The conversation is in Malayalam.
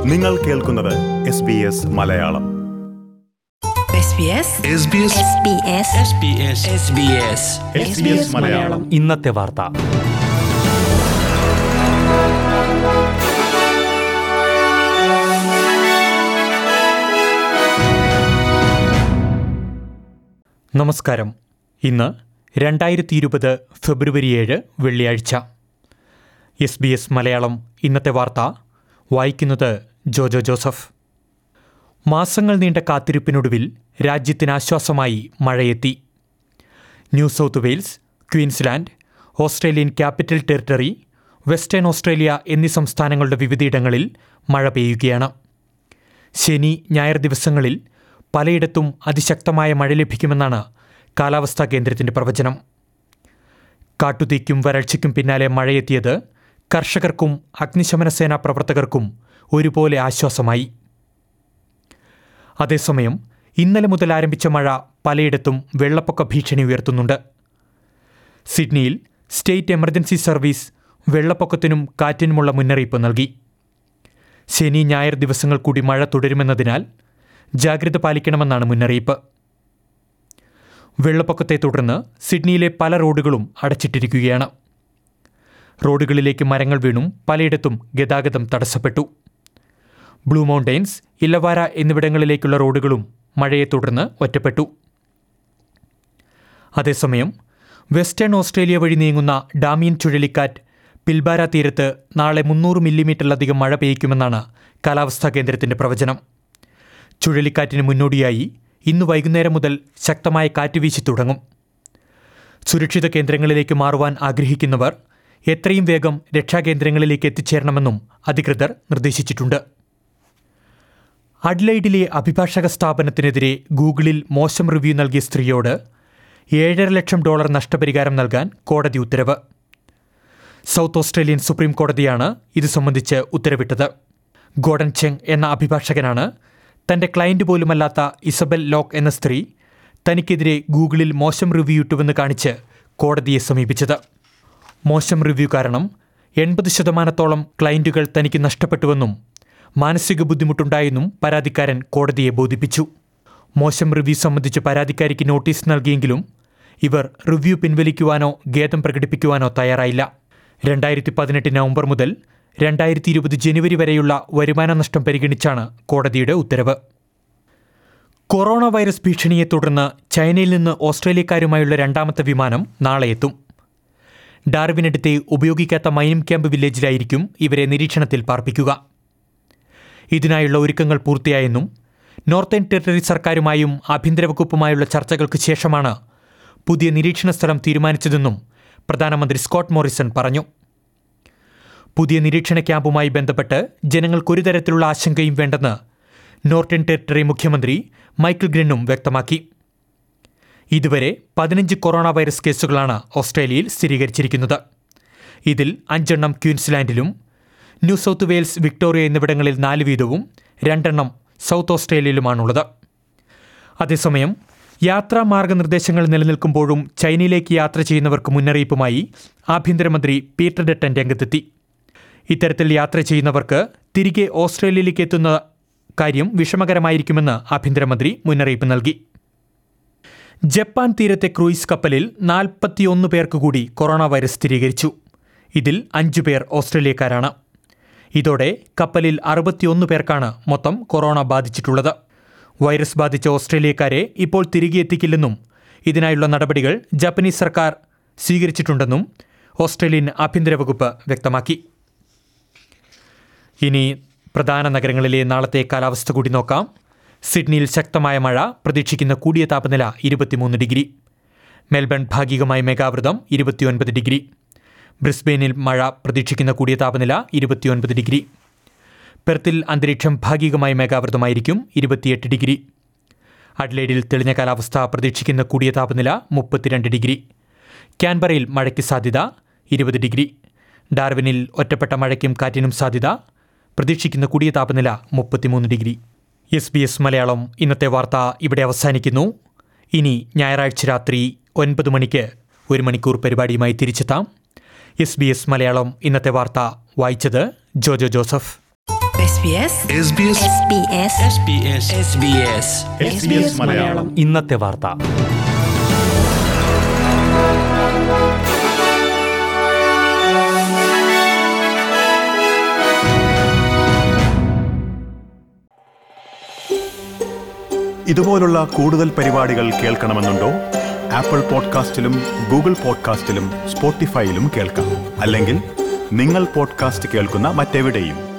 നിങ്ങൾ കേൾക്കുന്നത് S B S Malayalam SBS SBS Malayalam ഇന്നത്തെ വാർത്ത നമസ്കാരം ഇന്ന് രണ്ടായിരത്തി ഇരുപത് ഫെബ്രുവരി ഏഴ് വെള്ളിയാഴ്ച എസ് ബി എസ് മലയാളം ഇന്നത്തെ വാർത്ത വായിക്കുന്നത് ജോജോ ജോസഫ് മാസങ്ങൾ നീണ്ട കാത്തിരിപ്പിനൊടുവിൽ രാജ്യത്തിന് ആശ്വാസമായി മഴയെത്തി New South Wales Queensland Australian Capital Territory Western Australia എന്നീ സംസ്ഥാനങ്ങളുടെ വിവിധയിടങ്ങളിൽ മഴ പെയ്യുകയാണ് ശനി ഞായർ ദിവസങ്ങളിൽ പലയിടത്തും അതിശക്തമായ മഴ ലഭിക്കുമെന്നാണ് കാലാവസ്ഥാ കേന്ദ്രത്തിന്റെ പ്രവചനം കാട്ടുതീക്കും വരൾച്ചയ്ക്കും പിന്നാലെ മഴയെത്തിയത് കർഷകർക്കും അഗ്നിശമന സേനാ പ്രവർത്തകർക്കും ഒരുപോലെ ആശ്വാസമായി അതേസമയം ഇന്നലെ മുതൽ ആരംഭിച്ച മഴ പലയിടത്തും വെള്ളപ്പൊക്ക ഭീഷണി ഉയർത്തുന്നുണ്ട് സിഡ്നിയിൽ സ്റ്റേറ്റ് എമർജൻസി സർവീസ് വെള്ളപ്പൊക്കത്തിനും കാറ്റിനുമുള്ള മുന്നറിയിപ്പ് നൽകി ശനി ഞായർ ദിവസങ്ങൾ കൂടി മഴ തുടരുമെന്നതിനാൽ ജാഗ്രത പാലിക്കണമെന്നാണ് മുന്നറിയിപ്പ് വെള്ളപ്പൊക്കത്തെ തുടർന്ന് സിഡ്നിയിലെ പല റോഡുകളും അടച്ചിട്ടിരിക്കുകയാണ് റോഡുകളിലേക്ക് മരങ്ങൾ വീണും പലയിടത്തും ഗതാഗതം തടസ്സപ്പെട്ടു ബ്ലൂ മൗണ്ടെയ്ൻസ് ഇല്ലവാര എന്നിവിടങ്ങളിലേക്കുള്ള റോഡുകളും മഴയെ തുടർന്ന് ഒറ്റപ്പെട്ടു അതേസമയം വെസ്റ്റേൺ ഓസ്ട്രേലിയ വഴി നീങ്ങുന്ന ഡാമിയൻ ചുഴലിക്കാറ്റ് പിൽബാര തീരത്ത് നാളെ മുന്നൂറ് മില്ലിമീറ്ററിലധികം മഴ പെയ്യ്ക്കുമെന്നാണ് കാലാവസ്ഥാ കേന്ദ്രത്തിന്റെ പ്രവചനം ചുഴലിക്കാറ്റിന് മുന്നോടിയായി ഇന്ന് വൈകുന്നേരം മുതൽ ശക്തമായ കാറ്റ് വീശി തുടങ്ങും സുരക്ഷിത കേന്ദ്രങ്ങളിലേക്ക് മാറുവാൻ ആഗ്രഹിക്കുന്നവർ എത്രയും വേഗം രക്ഷാകേന്ദ്രങ്ങളിലേക്ക് എത്തിച്ചേരണമെന്നും അധികൃതർ നിർദ്ദേശിച്ചിട്ടുണ്ട് അഡ്ലൈഡിലെ അഭിഭാഷക സ്ഥാപനത്തിനെതിരെ ഗൂഗിളിൽ മോശം റിവ്യൂ നൽകിയ സ്ത്രീയോട് ഏഴര ലക്ഷം ഡോളർ നഷ്ടപരിഹാരം നൽകാൻ കോടതി ഉത്തരവ് സൗത്ത് ഓസ്ട്രേലിയൻ സുപ്രീം കോടതിയാണ് ഇത് സംബന്ധിച്ച് ഉത്തരവിട്ടത് ഗോഡൻ ചെങ് എന്ന അഭിഭാഷകനാണ് തന്റെ ക്ലയന്റ് പോലുമല്ലാത്ത ഇസബൽ ലോക്ക് എന്ന സ്ത്രീ തനിക്കെതിരെ ഗൂഗിളിൽ മോശം റിവ്യൂ ഇട്ടുവെന്ന് കാണിച്ച് കോടതിയെ സമീപിച്ചത് മോശം റിവ്യൂ കാരണം എൺപത് ശതമാനത്തോളം ക്ലയന്റുകൾ തനിക്ക് നഷ്ടപ്പെട്ടുവെന്നും മാനസിക ബുദ്ധിമുട്ടുണ്ടായെന്നും പരാതിക്കാരൻ കോടതിയെ ബോധിപ്പിച്ചു മോശം റിവ്യൂ സംബന്ധിച്ച് പരാതിക്കാരിക്ക് നോട്ടീസ് നൽകിയെങ്കിലും ഇവർ റിവ്യൂ പിൻവലിക്കുവാനോ ഖേദം പ്രകടിപ്പിക്കുവാനോ തയ്യാറായില്ല രണ്ടായിരത്തി പതിനെട്ട് നവംബർ മുതൽ രണ്ടായിരത്തി ഇരുപത് ജനുവരി വരെയുള്ള വരുമാന നഷ്ടം പരിഗണിച്ചാണ് കോടതിയുടെ ഉത്തരവ് കൊറോണ വൈറസ് ഭീഷണിയെ തുടർന്ന് ചൈനയിൽ നിന്ന് ഓസ്ട്രേലിയക്കാരുമായുള്ള രണ്ടാമത്തെ വിമാനം നാളെ എത്തും ഡാർവിനടുത്തെ ഉപയോഗിക്കാത്ത മൈനം ക്യാമ്പ് വില്ലേജിലായിരിക്കും ഇവരെ നിരീക്ഷണത്തിൽ പാർപ്പിക്കുക ഇതിനായുള്ള ഒരുക്കങ്ങൾ പൂർത്തിയായെന്നും നോർത്തേൺ ടെറിട്ടറി സർക്കാരുമായും ആഭ്യന്തര വകുപ്പുമായുള്ള ചർച്ചകൾക്ക് ശേഷമാണ് പുതിയ നിരീക്ഷണ സ്ഥലം തീരുമാനിച്ചതെന്നും പ്രധാനമന്ത്രി സ്കോട്ട് മോറിസൺ പറഞ്ഞു പുതിയ നിരീക്ഷണ ക്യാമ്പുമായി ബന്ധപ്പെട്ട് ജനങ്ങൾക്കൊരു തരത്തിലുള്ള ആശങ്കയും വേണ്ടെന്ന് നോർത്തേൺ ടെറിട്ടറി മുഖ്യമന്ത്രി മൈക്കിൾ ഗ്രിന്നും വ്യക്തമാക്കി ഇതുവരെ പതിനഞ്ച് കൊറോണ വൈറസ് കേസുകളാണ് ഓസ്ട്രേലിയയിൽ സ്ഥിരീകരിച്ചിരിക്കുന്നത് ഇതിൽ അഞ്ചെണ്ണം ക്വീൻസ്ലാൻഡിലും ന്യൂ സൗത്ത് വെയിൽസ് വിക്ടോറിയ എന്നിവിടങ്ങളിൽ നാല് വീതവും രണ്ടെണ്ണം സൗത്ത് ഓസ്ട്രേലിയയിലുമാണുള്ളത് അതേസമയം യാത്രാ മാർഗനിർദ്ദേശങ്ങൾ നിലനിൽക്കുമ്പോഴും ചൈനയിലേക്ക് യാത്ര ചെയ്യുന്നവർക്ക് മുന്നറിയിപ്പുമായി ആഭ്യന്തരമന്ത്രി പീറ്റർ ഡട്ടൻ രംഗത്തെത്തി ഇത്തരത്തിൽ യാത്ര ചെയ്യുന്നവർക്ക് തിരികെ ഓസ്ട്രേലിയയിലേക്ക് എത്തുന്ന കാര്യം വിഷമകരമായിരിക്കുമെന്ന് ആഭ്യന്തരമന്ത്രി മുന്നറിയിപ്പ് നൽകി ജപ്പാൻ തീരത്തെ ക്രൂയിസ് കപ്പലിൽ നാൽപ്പത്തിയൊന്ന് പേർക്ക് കൂടി കൊറോണ വൈറസ് സ്ഥിരീകരിച്ചു ഇതിൽ അഞ്ചു പേർ ഓസ്ട്രേലിയക്കാരാണ് ഇതോടെ കപ്പലിൽ അറുപത്തിയൊന്ന് പേർക്കാണ് മൊത്തം കൊറോണ ബാധിച്ചിട്ടുള്ളത് വൈറസ് ബാധിച്ച ഓസ്ട്രേലിയക്കാരെ ഇപ്പോൾ തിരികെ എത്തിക്കില്ലെന്നും ഇതിനായുള്ള നടപടികൾ ജാപ്പനീസ് സർക്കാർ സ്വീകരിച്ചിട്ടുണ്ടെന്നും ഓസ്ട്രേലിയൻ ആഭ്യന്തര വകുപ്പ് വ്യക്തമാക്കി ഇനി പ്രധാന നഗരങ്ങളിലെ നാളത്തെ കാലാവസ്ഥ കൂടി നോക്കാം സിഡ്നിയിൽ ശക്തമായ മഴ പ്രതീക്ഷിക്കുന്ന കൂടിയ താപനില ഇരുപത്തിമൂന്ന് ഡിഗ്രി മെൽബൺ ഭാഗികമായി മേഘാവൃതം ഇരുപത്തിയൊൻപത് ഡിഗ്രി ബ്രിസ്ബെയിനിൽ മഴ പ്രതീക്ഷിക്കുന്ന കൂടിയ താപനില ഇരുപത്തിയൊൻപത് ഡിഗ്രി പെർത്തിൽ അന്തരീക്ഷം ഭാഗികമായി മേഘാവൃതമായിരിക്കും ഇരുപത്തിയെട്ട് ഡിഗ്രി അഡ്ലേഡിൽ തെളിഞ്ഞ കാലാവസ്ഥ പ്രതീക്ഷിക്കുന്ന കൂടിയ താപനില മുപ്പത്തിരണ്ട് ഡിഗ്രി ക്യാൻബറയിൽ മഴയ്ക്ക് സാധ്യത ഇരുപത് ഡിഗ്രി ഡാർവിനിൽ ഒറ്റപ്പെട്ട മഴയ്ക്കും കാറ്റിനും സാധ്യത പ്രതീക്ഷിക്കുന്ന കൂടിയ താപനില മുപ്പത്തിമൂന്ന് degree S B S Malayalam ഇന്നത്തെ വാർത്ത ഇവിടെ അവസാനിക്കുന്നു ഇനി ഞായറാഴ്ച രാത്രി ഒൻപത് മണിക്ക് ഒരു മണിക്കൂർ പരിപാടിയുമായി തിരിച്ചെത്താം എസ് ബി എസ് മലയാളം ഇന്നത്തെ വാർത്ത വായിച്ചത് Jojo Joseph SBS SBS Malayalam ഇന്നത്തെ വാർത്ത ഇതുപോലുള്ള കൂടുതൽ പരിപാടികൾ കേൾക്കണമെന്നുണ്ടോ ആപ്പിൾ പോഡ്കാസ്റ്റിലും ഗൂഗിൾ പോഡ്കാസ്റ്റിലും സ്പോട്ടിഫൈയിലും കേൾക്കാം അല്ലെങ്കിൽ നിങ്ങൾ പോഡ്കാസ്റ്റ് കേൾക്കുന്ന മറ്റെവിടെയും